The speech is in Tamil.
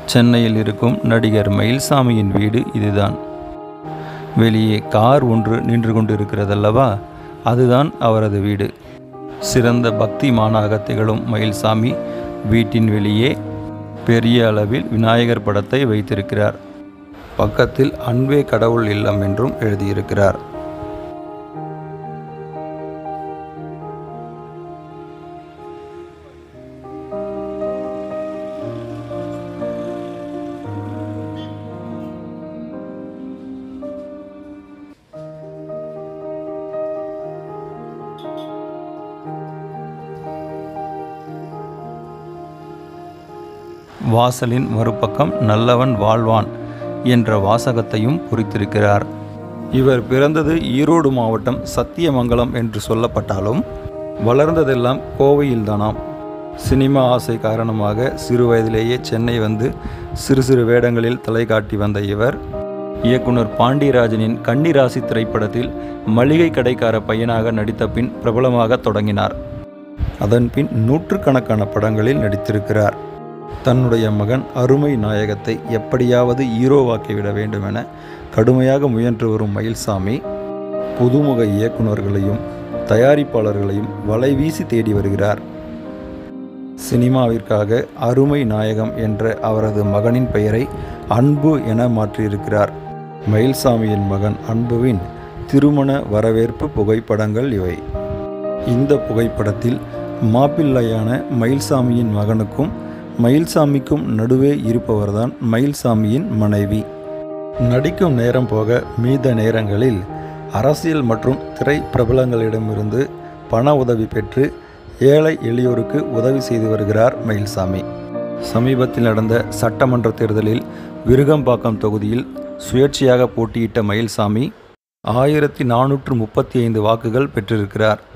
சென்னையில் இருக்கும் நடிகர் மயில்சாமியின் வீடு இதுதான் வெளியே கார் ஒன்று நின்று கொண்டிருக்கிறதல்லவா அதுதான் அவரது வீடு சிறந்த பக்திமானாக திகழும் மயில்சாமி வீட்டின் வெளியே பெரிய அளவில் விநாயகர் படத்தை வைத்திருக்கிறார் பக்கத்தில் அன்பே கடவுள் இல்லம் என்றும் எழுதியிருக்கிறார் வாசலின் மறுபக்கம் நல்லவன் வாழ்வான் என்ற வாசகத்தையும் பொறித்திருக்கிறார் இவர் பிறந்தது ஈரோடு மாவட்டம் சத்தியமங்கலம் என்று சொல்லப்பட்டாலும் வளர்ந்ததெல்லாம் கோவையில்தானாம் சினிமா ஆசை காரணமாக சிறு வயதிலேயே சென்னை வந்து சிறு சிறு வேடங்களில் தலை காட்டி வந்த இவர் இயக்குனர் பாண்டியராஜனின் கன்னிராசி திரைப்படத்தில் மளிகை கடைக்கார பையனாக நடித்த பின் பிரபலமாக தொடங்கினார் அதன் பின் நூற்றுக்கணக்கான படங்களில் நடித்திருக்கிறார் தன்னுடைய மகன் அருமை நாயகத்தை எப்படியாவது ஹீரோவாக்கிவிட வேண்டும் என கடுமையாக முயன்று வரும் மயில்சாமி புதுமுக இயக்குநர்களையும் தயாரிப்பாளர்களையும் வலைவீசி தேடி வருகிறார் சினிமாவிற்காக அருமை நாயகம் என்ற அவரது மகனின் பெயரை அன்பு என மாற்றியிருக்கிறார் மயில்சாமியின் மகன் அன்புவின் திருமண வரவேற்பு புகைப்படங்கள் இவை இந்த புகைப்படத்தில் மாப்பிள்ளையான மயில்சாமியின் மகனுக்கும் மயில்சாமிக்கும் நடுவே இருப்பவர்தான் மயில்சாமியின் மனைவி நடிக்கும் நேரம் போக மீத நேரங்களில் அரசியல் மற்றும் திரை பிரபலங்களிடமிருந்து பண உதவி பெற்று ஏழை எளியோருக்கு உதவி செய்து வருகிறார் மயில்சாமி சமீபத்தில் நடந்த சட்டமன்ற தேர்தலில் விருகம்பாக்கம் தொகுதியில் சுயேட்சையாக போட்டியிட்ட மயில்சாமி ஆயிரத்தி நானூற்று முப்பத்தி ஐந்து வாக்குகள் பெற்றிருக்கிறார்